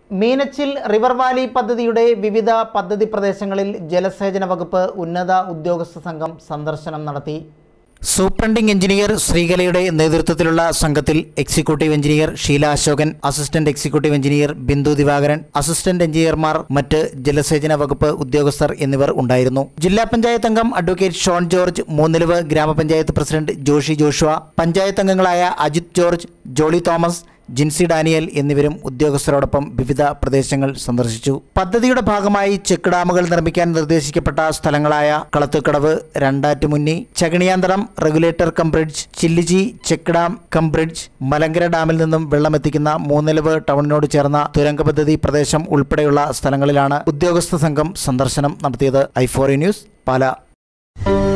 Meenachil river Valley പദ്ധതിയുടെ വിവിധ പദ്ധതി പ്രദേശങ്ങളിൽ ജലസേചന വകുപ്പ് ഉന്നത ഉദ്യോഗസ്ഥ സംഘം സന്ദർശനം നടത്തി സൂപ്രണ്ടിംഗ് എഞ്ചിനീയർ ശ്രീകലയുടെ നേതൃത്വത്തിലുള്ള സംഘത്തിൽ executive engineer Sheela Ashokan assistant executive engineer Bindu Divakaran assistant എഞ്ചിനീയർമാർ മറ്റ് ജലസേചന വകുപ്പ് ഉദ്യോഗസ്ഥർ എന്നിവർ ഉണ്ടായിരുന്നു ജില്ലാ പഞ്ചായത്ത് അംഗം അഡ്വക്കേറ്റ് ഷോൺ ജോർജ് മൂന്നിലവ് ഗ്രാമപഞ്ചായത്ത് പ്രസിഡന്റ് ജോഷി ജോഷുവ പഞ്ചായത്ത് അംഗങ്ങളായ അജിത് ജോർജ് ജോളി തോമസ് ജിൻസി ഡാനിയൽ എന്നിവരും ഉദ്യോഗസ്ഥരോടൊപ്പം വിവിധ പ്രദേശങ്ങൾ സന്ദർശിച്ചു പദ്ധതിയുടെ ഭാഗമായി ചെക്ക് ഡാമുകൾ നിർമ്മിക്കാൻ നിർദ്ദേശിക്കപ്പെട്ട സ്ഥലങ്ങളായ കളത്തുക്കടവ് രണ്ടാറ്റുമുന്നി ചകിണിയാന്തരം റെഗുലേറ്റർ കം ബ്രിഡ്ജ് ചില്ലിജി check dam cum bridge Malankara ഡാമിൽ നിന്നും വെള്ളമെത്തിക്കുന്ന മൂന്നിലവ് ടൗണിനോട് ചേർന്ന തുരങ്ക പദ്ധതി പ്രദേശം ഉൾപ്പെടെയുള്ള സ്ഥലങ്ങളിലാണ് ഉദ്യോഗസ്ഥ സംഘം സന്ദർശനം നടത്തിയത് ഐ ഫോറി ന്യൂസ് പാല